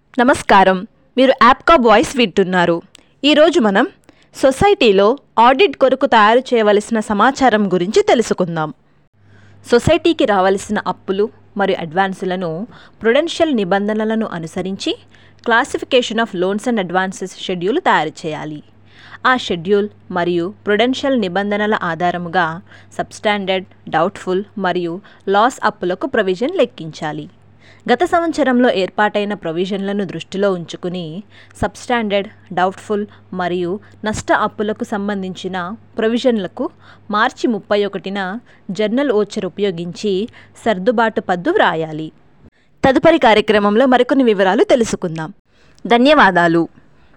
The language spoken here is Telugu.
నమస్కారం మీరు యాప్కా వాయిస్ వింటున్నారు ఈరోజు మనం సొసైటీలో ఆడిట్ కొరకు తయారు చేయవలసిన సమాచారం గురించి తెలుసుకుందాం సొసైటీకి రావలసిన అప్పులు మరియు అడ్వాన్సులను ప్రొడెన్షియల్ నిబంధనలను అనుసరించి classification of loans and advances schedule తయారు చేయాలి ఆ షెడ్యూల్ మరియు ప్రొడెన్షియల్ నిబంధనల ఆధారముగా సబ్స్టాండర్డ్ డౌట్ఫుల్ మరియు లాస్ అప్పులకు ప్రొవిజన్ లెక్కించాలి గత సంవత్సరంలో ఏర్పాటైన ప్రొవిజన్లను దృష్టిలో ఉంచుకుని సబ్స్టాండర్డ్ డౌట్ఫుల్ మరియు నష్ట అప్పులకు సంబంధించిన ప్రొవిజన్లకు మార్చి ముప్పై ఒకటిన జర్నల్ ఓచర్ ఉపయోగించి సర్దుబాటు పద్దు వ్రాయాలి తదుపరి కార్యక్రమంలో మరికొన్ని వివరాలు తెలుసుకుందాం ధన్యవాదాలు